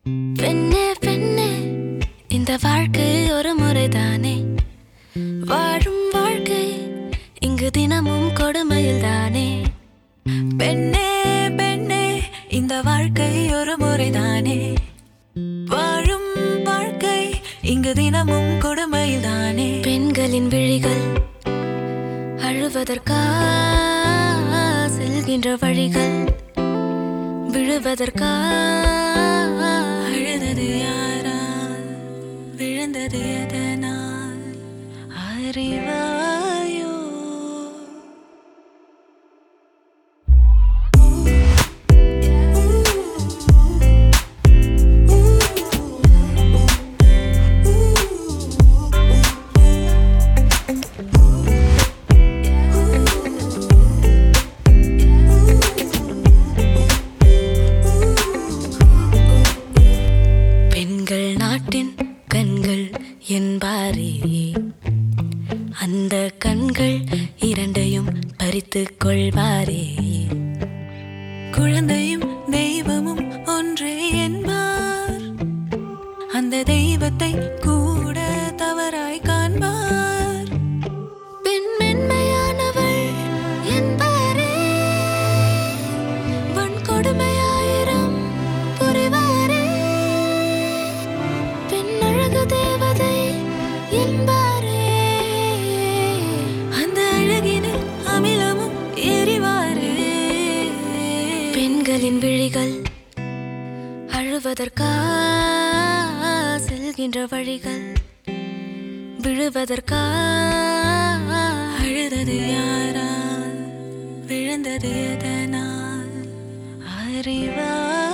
பெண்ணே பெண்ணே இந்த வாழ்க்கை ஒரு முறைதானே வாழும் வாழ்க்கை இங்கு தினமும் கொடுமையில் தானே பெண்ணே பெண்ணே இந்த வாழ்க்கை ஒரு முறைதானே வாழும் வாழ்க்கை இங்கு தினமும் கொடுமைதானே பெண்களின் விழிகள் அழுவதற்கா செல்கின்ற வழிகள் விழுவதற்கா அழுதது யாரால் விழுந்தது எதனால் அறிவாயோ பெண்கள் நாட்டின் கண்கள் என்பாரே அந்த கண்கள் இரண்டையும் பறித்துக் கொள்வாரே குழந்தையும் தெய்வமும் ஒன்றே என்பார் அந்த தெய்வத்தை கூட தவறாய் காண்பார் பெண் மென்மையானவள் என்பாரே வன்கொடுமையாயிரம் புரிவாரே பெண் அழகு தேவதை என்பாரே அந்த அழகினில் அமிலமும் எரிவாரே பெண்களின் விழிகள் அழுவதற்கா செல்கின்ற வழிகள் விழுவதற்கா அழுதது யாரால் விழுந்தது எதனால் அறிவார்